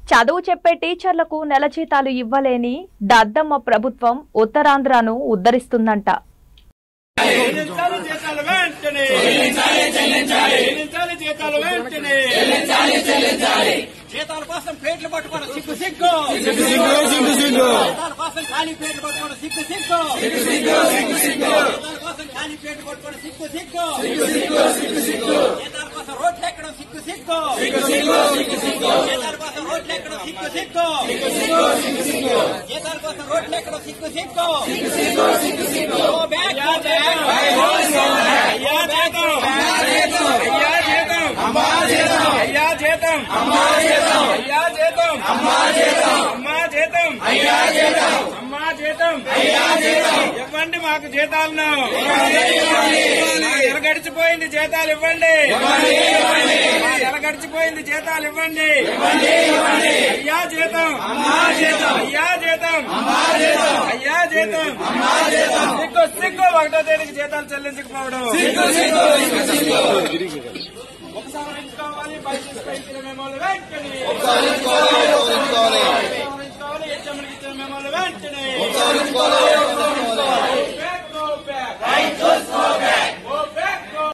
చదువు చెప్పే టీచర్లకు నెల జీతాలు ఇవ్వలేని దద్దమ్మ ప్రభుత్వం ఉత్తరాంధ్రను ఉద్ధరిస్తుందంట చెల్లించాలి జీతాలు వెంటనే చెల్లించాలి జీతాలు వెంటనే జీతాల కోసం ప్లేట్లు పట్టుకోవడం సిగ్గు సిగ్గు జీతాల కోసం ఖాళీ ప్లేట్లు పట్టుకోవడం సిగ్గు సిగ్గు జీతాల కోసం ఖాళీ ప్లేట్లు పట్టుకోవడం సిగ్గు సిగ్గు జీతాల కోసం రోడ్లు ఎక్కడం సిగ్గు సిగ్గు జీతాల కోసం రోడ్లు ఎక్కడం సిగ్గు సిగ్గు జీతాల కోసం రోడ్లు ఎక్కడం సిగ్గు సిగ్గు Go back, go back. అయ్యా జీతం అయ్యా జీతం అమ్మా జీతం అయ్యా జీతం అమ్మా జీతం అయ్యా జీతం అమ్మా జీతం అమ్మా జీతం అయ్యా జీతం అమ్మా జీతం అయ్యా జీతం ఇవ్వండి మాకు జీతాలను ఎర గడిచిపోయింది జీతాలు ఇవ్వండి ఎర గడిచిపోయింది జీతాలు ఇవ్వండి అయ్యా జీతం అమ్మా జీతం అయ్యా జీతం అమ్మా జీతం అయ్యా జీతం అమ్మా జీతం సిగ్గు సిగ్గు ఒకటో తేదీకి జీతాలు చెల్లించకపోవడం సిగ్గు సిగ్గు ఉపసంహరించుకోవాలి బయట పెంచిన మెమోలు వెంటనే ఉపసంహరించుకోవాలి హెచ్చరికలు ఇచ్చిన మెమోలు వెంటనే